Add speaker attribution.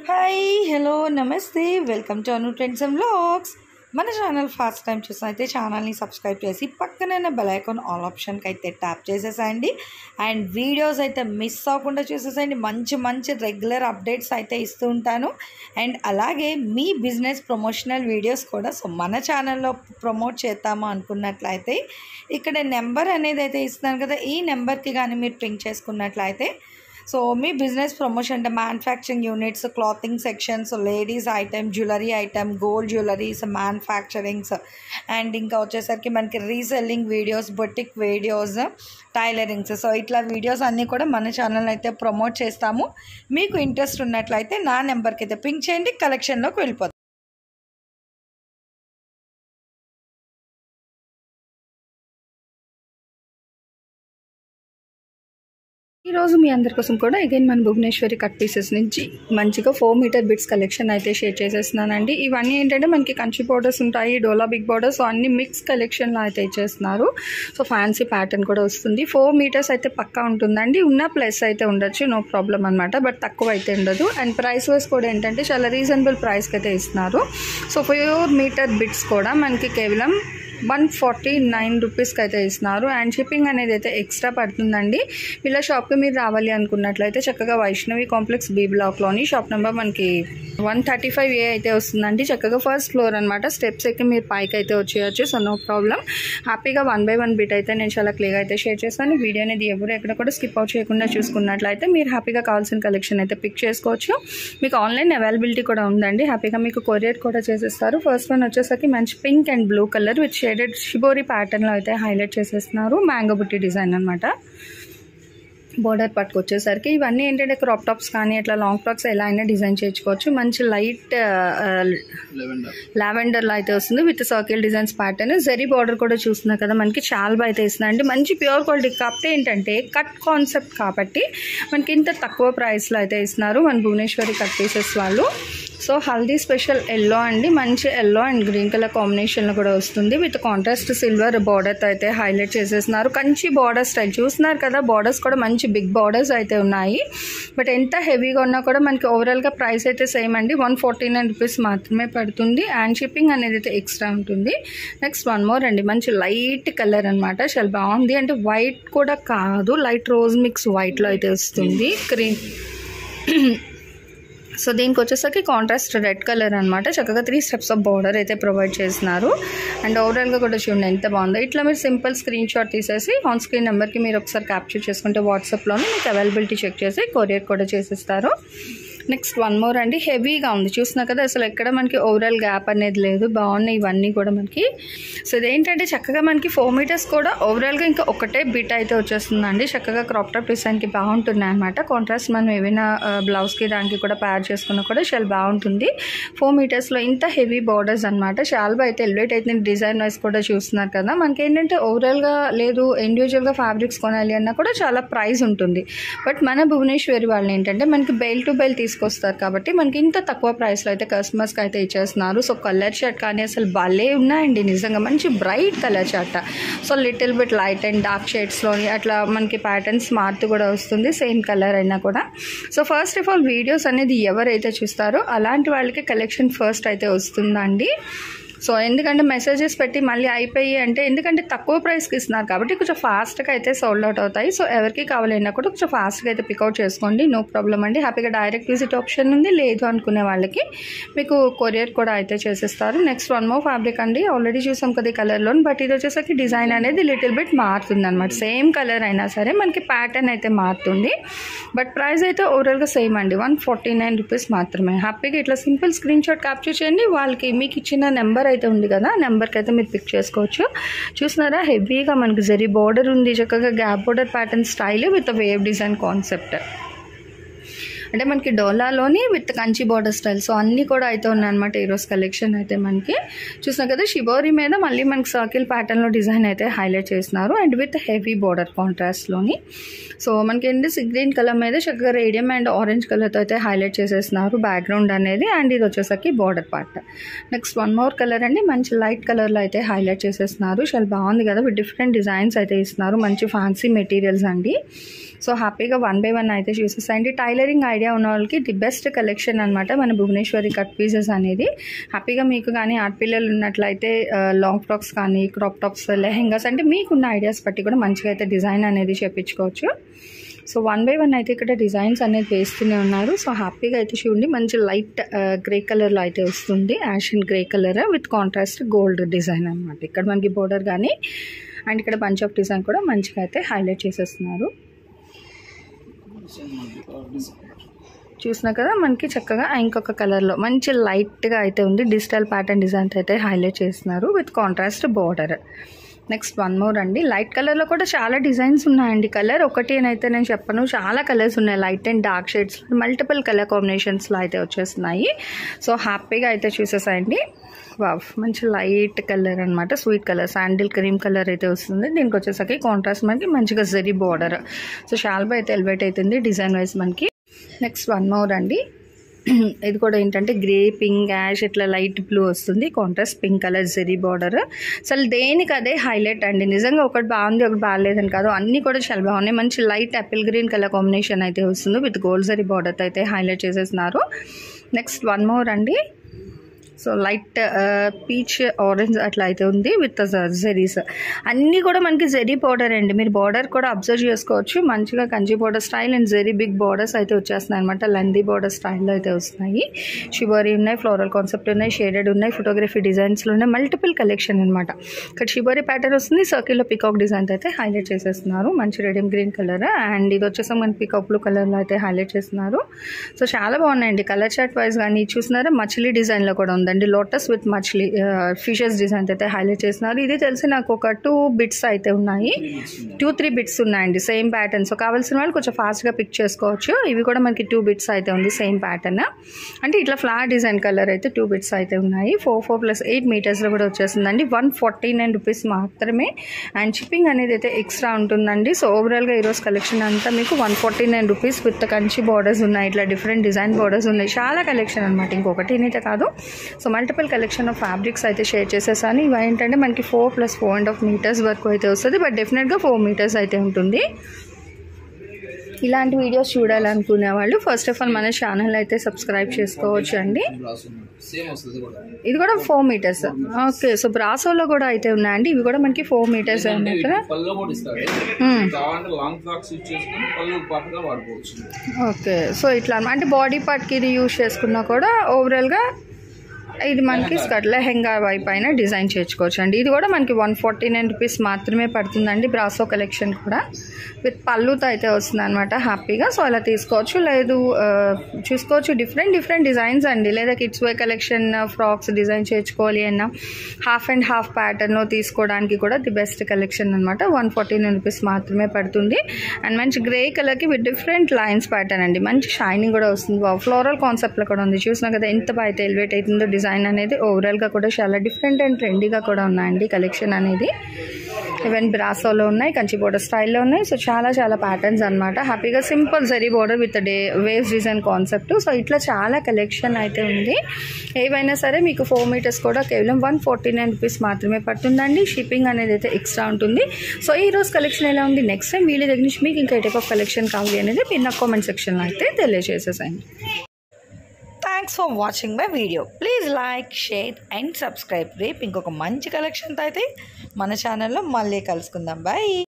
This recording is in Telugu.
Speaker 1: హాయ్ హలో నమస్తే welcome to Anu trends and vlogs మన ఛానల్ ఫస్ట్ టైం చూసిన అయితే ఛానల్ని సబ్స్క్రైబ్ చేసి పక్కనే బెల్ ఐకాన్ ఆల్ ఆప్షన్కి అయితే ట్యాప్ చేసేసేయండి అండ్ వీడియోస్ అయితే మిస్ అవ్వకుండా చూసేసేయండి మంచి మంచి రెగ్యులర్ అప్డేట్స్ అయితే ఇస్తూ ఉంటాను అండ్ అలాగే మీ బిజినెస్ ప్రమోషనల్ వీడియోస్ కూడా సో మన ఛానల్లో ప్రమోట్ చేద్దాము అనుకున్నట్లయితే ఇక్కడ నెంబర్ అనేది అయితే ఇస్తున్నాను కదా ఈ నెంబర్కి కానీ మీరు పింక్ చేసుకున్నట్లయితే సో మీ బిజినెస్ ప్రమోషన్ అంటే manufacturing units clothing sections ladies item jewellery item gold jewelleries manufacturings and ఇంకా వచ్చేసరికి మనకి reselling videos boutique videos tailorings so ఇట్లా వీడియోస్ అన్నీ కూడా మన ఛానల్ అయితే ప్రమోట్ చేస్తాము మీకు ఇంట్రెస్ట్ ఉన్నట్లయితే నా నెంబర్కి అయితే పింక్ చేయండి కలెక్షన్లోకి వెళ్ళిపోతాం ఈరోజు మీ అందరి కోసం కూడా అగైన్ మన భువనేశ్వరి కట్ పీసెస్ నుంచి మంచిగా ఫోర్ మీటర్ బిట్స్ కలెక్షన్ అయితే షేర్ చేసేస్తున్నానండి ఇవన్నీ ఏంటంటే మనకి కంచి బోర్డర్స్ ఉంటాయి డోలా బిగ్ బోర్డర్స్ సో అన్ని మిక్స్ కలెక్షన్లో అయితే ఇచ్చేస్తున్నారు సో ఫ్యాన్సీ ప్యాటర్న్ కూడా వస్తుంది ఫోర్ మీటర్స్ అయితే పక్కా ఉంటుందండి ఉన్న ప్లస్ అయితే ఉండొచ్చు నో ప్రాబ్లం అనమాట బట్ తక్కువ అయితే ఉండదు అండ్ ప్రైస్ వైస్ కూడా ఏంటంటే చాలా రీజనబుల్ ప్రైస్కి అయితే ఇస్తున్నారు సో ఫోర్ మీటర్ బిట్స్ కూడా మనకి కేవలం వన్ ఫార్టీ నైన్ రూపీస్కి అయితే ఇస్తున్నారు అండ్ షిప్పింగ్ అనేది అయితే ఎక్స్ట్రా పడుతుందండి ఇలా షాప్కి మీరు రావాలి అనుకున్నట్లయితే చక్కగా వైష్ణవి కాంప్లెక్స్ బీ బ్లాక్లోని షాప్ నెంబర్ మనకి వన్ థర్టీ ఫైవ్ ఏ అయితే వస్తుందండి చక్కగా ఫస్ట్ ఫ్లోర్ అనమాట స్టెప్స్ ఎక్కి మీరు పైకి అయితే వచ్చేయచ్చు సో నో ప్రాబ్లం హ్యాపీగా వన్ బై వన్ బిట్ అయితే నేను చాలా క్లియర్గా అయితే షేర్ చేస్తాను వీడియో అనేది ఎవరు ఎక్కడ కూడా స్కిప్ అవుట్ చేయకుండా చూసుకున్నట్లయితే మీరు హ్యాపీగా కావాల్సిన కలెక్షన్ అయితే పిక్ చేసుకోవచ్చు మీకు ఆన్లైన్ అవైలబిలిటీ కూడా ఉందండి హ్యాపీగా మీకు కొరియర్ కూడా చేసేస్తారు ఫస్ట్ వన్ వచ్చేసరికి మంచి pink and blue colour with shaded shibori ప్యాటర్న్లో అయితే హైలైట్ చేసేస్తున్నారు మ్యాంగో బుట్టి డిజైన్ అనమాట బోర్డర్ పట్టుకొచ్చేసరికి ఇవన్నీ ఏంటంటే క్రాప్ టాప్స్ కానీ అట్లా లాంగ్ ఫ్రాక్స్ ఎలా అయినా డిజైన్ చేయించుకోవచ్చు మంచి లైట్ లావెండర్లో అయితే వస్తుంది with circle designs pattern zari border కూడా చూస్తున్నారు కదా మనకి చాలా బాగా అయితే ఇస్తుంది అండి మంచి ప్యూర్ క్వాలిటీ కాకపోతే ఏంటంటే కట్ కాన్సెప్ట్ కాబట్టి మనకి ఇంత తక్కువ ప్రైస్లో అయితే ఇస్తున్నారు మన భువనేశ్వరి కట్ పీసెస్ వాళ్ళు సో హల్దీ స్పెషల్ ఎల్లో అండి మంచి ఎల్లో అండ్ గ్రీన్ కలర్ కాంబినేషన్లో కూడా వస్తుంది విత్ కాంట్రాస్ట్ సిల్వర్ బార్డర్తో అయితే హైలైట్ చేసేస్తున్నారు కంచి బార్డర్ స్టైల్ చూస్తున్నారు కదా బార్డర్స్ కూడా మంచి బిగ్ బార్డర్స్ అయితే ఉన్నాయి బట్ ఎంత హెవీగా ఉన్నా కూడా మనకి ఓవరాల్గా ప్రైస్ అయితే సేమ్ అండి వన్ ఫార్టీ నైన్ రూపీస్ మాత్రమే పడుతుంది అండ్ షిప్పింగ్ అనేది అయితే ఎక్స్ట్రా ఉంటుంది నెక్స్ట్ వన్ మోర్ అండి మంచి లైట్ కలర్ అనమాట చాలా బాగుంది అంటే వైట్ కూడా కాదు లైట్ రోజ్ మిక్స్ వైట్లో అయితే వస్తుంది క్రీమ్ సో దీనికి వచ్చేసరికి కాంట్రాస్ట్ రెడ్ కలర్ అనమాట చక్కగా త్రీ స్టెప్స్ ఆఫ్ బార్డర్ అయితే ప్రొవైడ్ చేస్తున్నారు అండ్ ఓవరాల్గా కూడా చూడండి ఎంత బాగుందో ఇట్లా మీరు సింపుల్ స్క్రీన్ షాట్ తీసేసి ఆన్ స్క్రీన్ నెంబర్కి మీరు ఒకసారి క్యాప్చర్ చేసుకుంటే వాట్సాప్లోనే మీకు అవైలబిలిటీ చెక్ చేసి కొరియర్ కూడా చేసిస్తారు నెక్స్ట్ వన్ మోర్ అండి హెవీగా ఉంది చూసినా కదా అసలు ఎక్కడ మనకి ఓవరాల్ గ్యాప్ అనేది లేదు బాగున్నాయి ఇవన్నీ కూడా మనకి సో ఇదేంటంటే చక్కగా మనకి ఫోర్ మీటర్స్ కూడా ఓవరాల్గా ఇంకా ఒకటే బిట్ అయితే వచ్చేస్తుందండి చక్కగా క్రాప్ టాప్ డిజైన్కి బాగుంటున్నాయి అనమాట కాంట్రాస్ట్ మనం ఏమైనా బ్లౌజ్కి దానికి కూడా ప్యార్ చేసుకున్నా కూడా చాలా బాగుంటుంది ఫోర్ మీటర్స్లో ఇంత హెవీ బార్డర్స్ అనమాట చాలా బాగా అయితే ఎలివేట్ అయితే డిజైన్ వైస్ కూడా చూస్తున్నారు కదా మనకి ఏంటంటే ఓవరాల్గా లేదు ఇండివిజువల్గా ఫ్యాబ్రిక్స్ కొనాలి అన్నా కూడా చాలా ప్రైస్ ఉంటుంది బట్ మన భువనేశ్వరి వాళ్ళు ఏంటంటే మనకి బెల్ టు బెల్ తీసుకొస్తారు కాబట్టి మనకి ఇంత తక్కువ ప్రైస్లో అయితే కస్టమర్స్కి అయితే ఇచ్చేస్తున్నారు సో కలర్ షర్ట్ కానీ అసలు భలే ఉన్నాయండి నిజంగా మంచి bright colour shirt so little bit light and dark షేడ్స్లోని అట్లా మనకి ప్యాటర్న్స్ మారుతూ కూడా వస్తుంది సేమ్ కలర్ అయినా కూడా so first of all videos అనేది ఎవరైతే చూస్తారో అలాంటి వాళ్ళకి కలెక్షన్ ఫస్ట్ అయితే వస్తుందండి సో ఎందుకంటే మెసేజెస్ పెట్టి మళ్ళీ అయిపోయి అంటే ఎందుకంటే తక్కువ ప్రైస్కి ఇస్తున్నారు కాబట్టి కొంచెం ఫాస్ట్గా అయితే సోల్డ్ అవుట్ అవుతాయి సో ఎవరికి కావాలన్నా కూడా కొంచెం ఫాస్ట్గా అయితే పికౌట్ చేసుకోండి నో ప్రాబ్లం అండి హ్యాపీగా డైరెక్ట్ విజిట్ ఆప్షన్ ఉంది లేదు అనుకునే వాళ్ళకి మీకు కొరియర్ కూడా అయితే చేసేస్తారు నెక్స్ట్ వన్ మోర్ ఫ్యాబ్రిక్ అండి ఆల్రెడీ చూసాం కదా ఈ కలర్లో బట్ ఇది వచ్చేసరికి డిజైన్ అనేది లిటిల్ బిట్ మారుతుంది అనమాట సేమ్ కలర్ అయినా సరే మనకి ప్యాటర్న్ అయితే మారుతుంది బట్ ప్రైస్ అయితే ఓవరాల్గా సేమ్ అండి వన్ ఫార్టీ నైన్ రూపీస్ మాత్రమే హ్యాపీగా ఇట్లా సింపుల్ స్క్రీన్ షాట్ క్యాప్చర్ చేయండి వాళ్ళకి మీకు ఇచ్చిన నెంబర్ అయితే ఉంది కదా నెంబర్కి అయితే మీరు పిక్ చేసుకోవచ్చు చూసినారా హెవీగా మనకి జరీ బార్డర్ ఉంది చక్కగా gap border pattern style with wave design concept అంటే మనకి డోలాలోని with Kanchi border style so అన్నీ కూడా అయితే ఉన్నాయన్నమాట ఈరోజు కలెక్షన్ అయితే మనకి చూసినా కదా షిబోరి మీద మళ్ళీ మనకి సర్కిల్ ప్యాటర్న్లో డిజైన్ అయితే హైలైట్ చేస్తున్నారు అండ్ విత్ హెవీ బార్డర్ కాంట్రాస్ట్లోని సో మనకి ఏంటి గ్రీన్ కలర్ మీద చక్కగా రేడియం అండ్ ఆరెంజ్ కలర్తో అయితే హైలైట్ చేసేస్తున్నారు బ్యాక్గ్రౌండ్ అనేది అండ్ ఇది వచ్చేసరికి border part next one more colour అండి మంచి లైట్ కలర్లో అయితే హైలైట్ చేసేస్తున్నారు చాలా బాగుంది కదా విత్ డిఫరెంట్ డిజైన్స్ అయితే ఇస్తున్నారు మంచి ఫ్యాన్సీ మెటీరియల్స్ అండి సో హ్యాపీగా వన్ బై వన్ అయితే చూసేసేయండి టైలరింగ్ ఐడియా ఐడియా ఉన్న వాళ్ళకి ది బెస్ట్ కలెక్షన్ అనమాట మన భువనేశ్వరి కట్ పీసెస్ అనేది హ్యాపీగా మీకు కానీ ఆడపిల్లలు ఉన్నట్లయితే లాంగ్ ఫ్రాక్స్ కానీ క్రాప్ టాప్స్ లెహెంగాస్ అంటే మీకున్న ఐడియాస్ బట్టి కూడా మంచిగా అయితే డిజైన్ అనేది చేపించుకోవచ్చు సో వన్ బై వన్ అయితే ఇక్కడ డిజైన్స్ అనేది వేస్తూనే ఉన్నారు సో హ్యాపీగా అయితే చూడండి మంచి లైట్ గ్రే కలర్లో అయితే వస్తుంది యాషన్ grey colour with contrast gold design అనమాట ఇక్కడ మనకి బోర్డర్ కానీ అండ్ ఇక్కడ బంచ్ ఆఫ్ డిజైన్ కూడా మంచిగా అయితే హైలైట్ చేసేస్తున్నారు చూసినా కదా మనకి చక్కగా ఇంకొక కలర్లో మంచి లైట్గా అయితే ఉంది డిజిటల్ ప్యాటర్న్ డిజైన్స్ అయితే హైలైట్ చేస్తున్నారు with contrast border next one more అండి లైట్ కలర్లో కూడా చాలా డిజైన్స్ ఉన్నాయండి కలర్ ఒకటి అని అయితే నేను చెప్పను చాలా కలర్స్ ఉన్నాయి light and dark shades multiple colour కాంబినేషన్స్లో అయితే వచ్చేస్తున్నాయి సో హ్యాపీగా అయితే చూసేసాయండి వావ్ మంచి లైట్ కలర్ అనమాట sweet colour sandal cream colour అయితే వస్తుంది దీనికి వచ్చేసరికి కాంట్రాస్ట్ మనకి మంచిగా జరీ బార్డర్ సో షాల్బా అయితే ఎలివేట్ అవుతుంది డిజైన్ వైజ్ మనకి నెక్స్ట్ వన్ మోర్ అండి ఇది కూడా ఏంటంటే గ్రే పింక్ యాష్ ఇట్లా లైట్ బ్లూ వస్తుంది contrast pink colour zari border అసలు దేనికి అదే హైలైట్ అండి నిజంగా ఒకటి బాగుంది ఒకటి బాగాలేదని కాదు అన్నీ కూడా చాలా బాగున్నాయి మంచి light apple green colour combination అయితే వస్తుంది విత్ గోల్డ్ జరీ బార్డర్ అయితే హైలైట్ చేసేస్తున్నారు నెక్స్ట్ వన్ మోర్ అండి సో లైట్ పీచ్ ఆరెంజ్ అట్లా అయితే ఉంది విత్ జెరీస్ అన్నీ కూడా మనకి జెరీ బార్డర్ అండి మీరు బార్డర్ కూడా అబ్జర్వ్ చేసుకోవచ్చు మంచిగా Kanchi border style and zari big borders అయితే వచ్చేస్తున్నాయి అనమాట లందీ బార్డర్ స్టైల్లో అయితే వస్తున్నాయి షిబోరీ ఉన్నాయి ఫ్లోరల్ కాన్సెప్ట్ ఉన్నాయి షేడెడ్ ఉన్నాయి ఫోటోగ్రఫీ డిజైన్స్లో ఉన్నాయి మల్టిపుల్ కలెక్షన్ అనమాట ఇక్కడ షిబోరీ ప్యాటర్న్ వస్తుంది సర్కిల్లో పికాక్ డిజైన్ అయితే హైలైట్ చేసేస్తున్నారు మంచి రెడీమ్ గ్రీన్ కలర్ అండ్ ఇది వచ్చేసి మన పికాక్ బ్లూ కలర్లో అయితే హైలైట్ చేస్తున్నారు సో చాలా బాగున్నాయండి కలర్ చార్ట్ వైజ్ కానీ చూస్తున్నారా మచిలీ డిజైన్లో కూడా ఉందండి లోటస్ విత్ మచిలీ ఫిషెస్ డిజైన్ అయితే హైలైట్ చేస్తున్నారు ఇది తెలిసి నాకు ఒక టూ బిట్స్ అయితే ఉన్నాయి టూ త్రీ బిట్స్ ఉన్నాయండి సేమ్ ప్యాటర్న్ సో కావాల్సిన వాళ్ళు కొంచెం ఫాస్ట్గా పిక్ చేసుకోవచ్చు ఇవి కూడా మనకి టూ బిట్స్ అయితే ఉంది సేమ్ ప్యాటర్న్ అంటే ఇట్లా ఫ్లవర్ డిజైన్ కలర్ అయితే టూ బిట్స్ అయితే ఉన్నాయి ఫోర్ ఫోర్ ప్లస్ ఎయిట్ మీటర్స్లో కూడా వచ్చేసిందండి వన్ ఫార్టీ నైన్ రూపీస్ మాత్రమే అండ్ షిప్పింగ్ అనేది అయితే ఎక్స్ట్రా ఉంటుందండి సో ఓవరాల్గా ఈరోజు కలెక్షన్ అంతా మీకు one forty nine rupees with Kanchi borders ఉన్నాయి ఇట్లా డిఫరెంట్ డిజైన్ బార్డర్స్ ఉన్నాయి చాలా కలెక్షన్ అనమాట ఇంకొకటి అయితే కాదు so multiple collection of fabrics అయితే షేర్ చేసేసాను ఇవి ఏంటంటే మనకి four plus four and half metres వరకు అయితే వస్తుంది బట్ డెఫినెట్గా ఫోర్ మీటర్స్ అయితే ఉంటుంది ఇలాంటి వీడియోస్ చూడాలనుకునే వాళ్ళు ఫస్ట్ ఆఫ్ ఆల్ మన ఛానల్ అయితే సబ్స్క్రైబ్ చేసుకోవచ్చు అండి
Speaker 2: సేమ్ వస్తుంది కూడా
Speaker 1: ఇది కూడా ఫోర్ మీటర్స్ ఓకే సో బ్రాసోలో కూడా అయితే ఉన్నాయండి ఇవి కూడా మనకి ఫోర్ మీటర్స్
Speaker 2: అంటే
Speaker 1: అన్నట్టుగా
Speaker 2: వీటికి పళ్ళు కూడా ఇస్తాడు
Speaker 1: మ్మ్.
Speaker 2: కావాలంటే లాంగ్ ఫ్రాక్స్ యూజ్ చేసుకుని పళ్ళు పాటుగా వాడుకోవచ్చు
Speaker 1: ఓకే సో ఇట్లా అన్నమాట. అంటే బాడీ పార్ట్కి ఇది యూజ్ చేసుకున్నా కూడా ఓవరాల్గా ఇది మనకి స్కర్ట్ లెహెంగా వైపు అయినా డిజైన్ చేయించుకోవచ్చు అండి ఇది కూడా మనకి వన్ ఫార్టీ నైన్ రూపీస్ మాత్రమే పడుతుందండి బ్రాసో కలెక్షన్ కూడా విత్ పళ్ళుతో అయితే వస్తుంది అనమాట హ్యాపీగా సో అలా తీసుకోవచ్చు లేదు ఆ, చూసుకోవచ్చు డిఫరెంట్ డిఫరెంట్ డిజైన్స్ అండి లేదా kids wear collection frocks design చేయించుకోవాలి అన్న హాఫ్ అండ్ హాఫ్ ప్యాటర్న్లో తీసుకోవడానికి కూడా ది బెస్ట్ కలెక్షన్ అనమాట వన్ ఫార్టీ నైన్ రూపీస్ మాత్రమే పడుతుంది అండ్ మంచి గ్రే కలర్కి విత్ డిఫరెంట్ లైన్స్ ప్యాటర్న్ అండి మంచి షైనింగ్ కూడా వస్తుంది ఫ్లోరల్ కాన్సెప్ట్లో కూడా ఉంది చూసినా కదా ఎంత బాగా అయితే ఎలివేట్ అవుతుందో డిజైన్ అనేది ఓవరాల్గా కూడా చాలా డిఫరెంట్ అండ్ ట్రెండీగా కూడా ఉన్నాయండి కలెక్షన్ అనేది ఈవెన్ బ్రాసోలో ఉన్నాయి కంచి బోర్డర్ స్టైల్లో ఉన్నాయి సో చాలా చాలా ప్యాటర్న్స్ అనమాట హ్యాపీగా simple zari border with the waves design concept so ఇట్లా చాలా కలెక్షన్ అయితే ఉంది ఏవైనా సరే మీకు ఫోర్ మీటర్స్ కూడా కేవలం వన్ ఫార్టీ నైన్ రూపీస్ మాత్రమే పడుతుందండి షిప్పింగ్ అనేది అయితే ఎక్స్ట్రా ఉంటుంది సో ఈ రోజు కలెక్షన్ ఎలా ఉంది నెక్స్ట్ టైం వీళ్ళ దగ్గర నుంచి మీకు ఇంకా టైప్ ఆఫ్ కలెక్షన్ కావాలి అనేది మీరు నాకు కామెంట్ సెక్షన్లో అయితే తెలియజేసేసాయండి
Speaker 3: thanks for watching my video please like share and subscribe రేపు ఇంకొక మంచి కలెక్షన్తో అయితే మన ఛానల్లో మళ్ళీ కలుసుకుందాం బాయ్